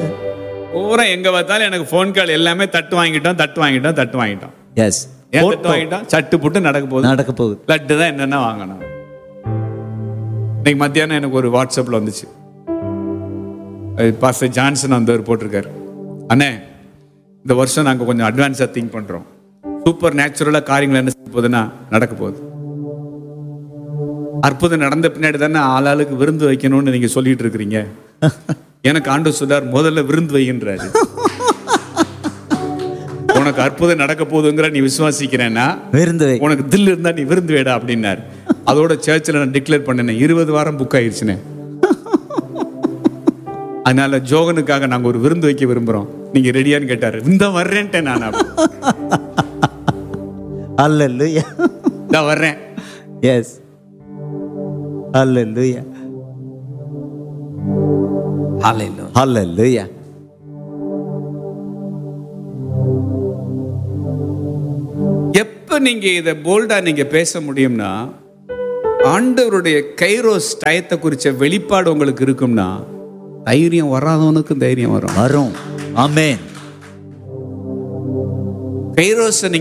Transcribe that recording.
பூரா எங்க பார்த்தாலும் எனக்கு ஃபோன் கால் எல்லாமே தட்டு வாங்கிட்டோம் தட்டு வாங்கிட்டோம் தட்டு வாங்கிட்டோம் எஸ் ஏன் தட்டு வாங்கிட்டோம் சட்டு புட்டு நடக்க போகுது நடக்க போகுது லட்டு தான் என்னென்ன வாங்கணும் இன்னைக்கு மத்தியானம் எனக்கு ஒரு வாட்ஸ்அப்பில் வந்துச்சு பாஸ்டர் ஜான்சன் வந்தவர் போட்டிருக்காரு அண்ணே இந்த வருஷம் நாங்கள் கொஞ்சம் அட்வான்ஸாக திங்க் பண்ணுறோம் சூப்பர் நேச்சுரலாக காரியங்கள் என்ன செய்ய போகுதுன்னா நடக்க போகுது அற்புதம் நடந்த பின்னாடி தானே ஆளாளுக்கு விருந்து வைக்கணும்னு நீங்கள் சொல்லிட்டு இருக்கிறீங்க எனக்கு ஆண்டு சொல்லார் முதல்ல விருந்து வைகின்றாரு உனக்கு அற்புதம் நடக்க போகுதுங்கிற நீ விசுவாசிக்கிறேன்னா விருந்து வை உனக்கு தில் இருந்தா நீ விருந்து வேடா அப்படின்னாரு அதோட சர்ச்சில் நான் டிக்ளேர் பண்ணினேன் இருபது வாரம் புக் ஆயிடுச்சுனே அதனால ஜோகனுக்காக நாங்க ஒரு விருந்து வைக்க விரும்புறோம் நீங்க ரெடியான்னு கேட்டாரு இந்த வர்றேன்ட்டேன் நான் அப்ப. அல்லேலூயா இதா வர்றேன் எஸ் அல்லேலூயா Hallelujah. அல்லேலூயா எப்ப நீங்க இதை போல்டா நீங்க பேச முடியும்னா ஆண்டவருடைய கைரோஸ் டயத்தை குறிச்ச வெளிப்பாடு உங்களுக்கு இருக்கும்னா தைரியம் வராதவனுக்கும் தைரியம் வரும் வரும் ஆமென் கைரோஸை நீங்க